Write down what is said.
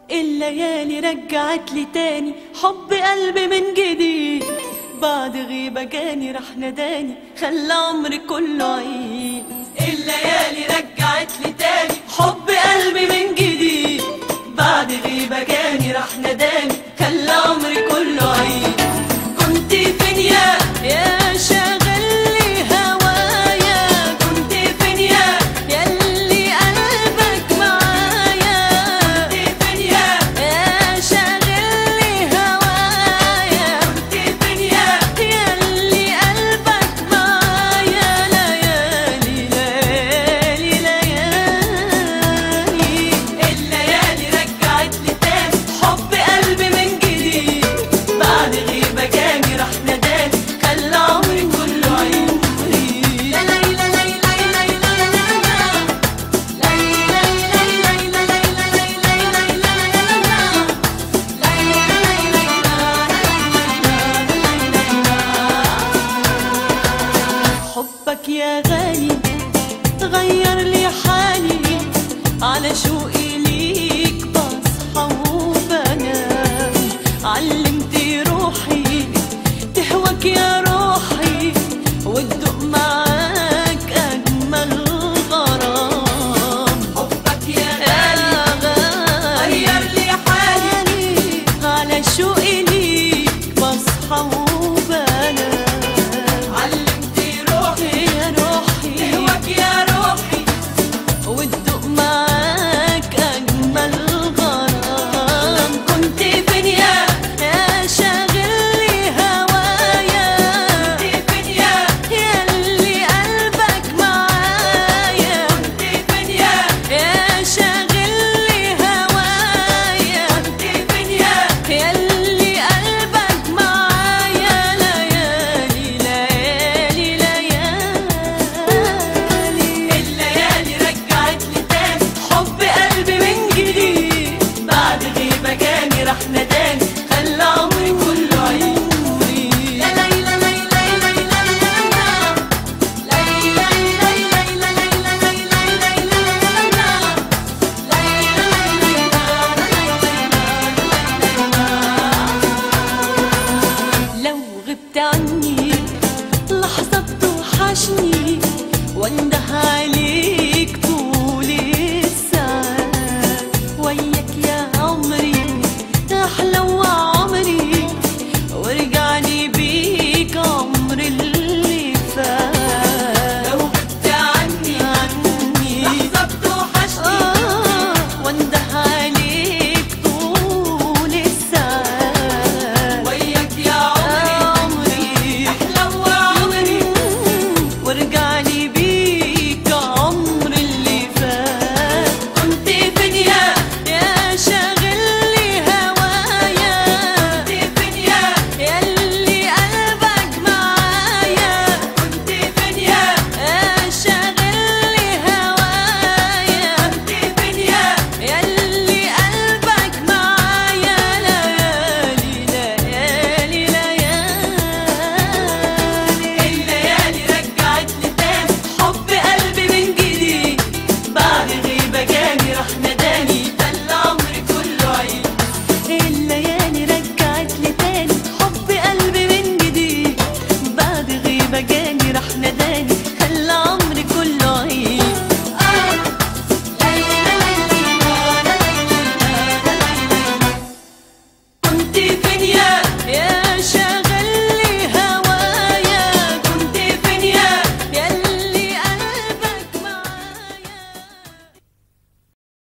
الليالي رجعت لي تاني حب قلبي من جديد بعد غيبة جاني راح نداني خلى عمري كله عيد الليالي رجعت لي تاني حب قلبي من جديد بعد غيبة جاني راح نداني خلى عمري كله عيد كنت فين يا يا شاغل لي هوايا كنت فين يا ياللي قلبك معايا كنت فين يا يا شاغل لي هوايا كنت فين يا ياللي قلبك معايا ليالي ليالي ليالي الليالي رجعت لي تاني حب قلبي من جديد بعد غيبة جاني راح نداني خلى عمري كله عمري لا لا لا لا لا لا لا حبك يا غالي غير لي حالي على شوقي ليك بصحى وبنام علمتي روحي تهواك يا روحي وتدوق معاك أجمل غرام حبك يا غالي غير لي حالي على شوقي ليك بصحى وبنام علمتي روحي يا روحي تهواك يا روحي وتدوق معاك أجمل غرام كنت فين يا يا شاغل لي هوايا كنت فين يا ياللي قلبك معايا كنت فين يا يا شاغل لي هوايا كنت فين يا ياللي قلبك معايا ليالي ليالي ليالي الليالي رجعت لي تاني حب قلبي من جديد بعد غيبة جاني راح نداني خلى عمري كله عمري لا لا لا لا لا لا لا لا لا لو غبت عني لحظة بتوحشني وانده عليك طول الساعات وياك يا عمري أحلى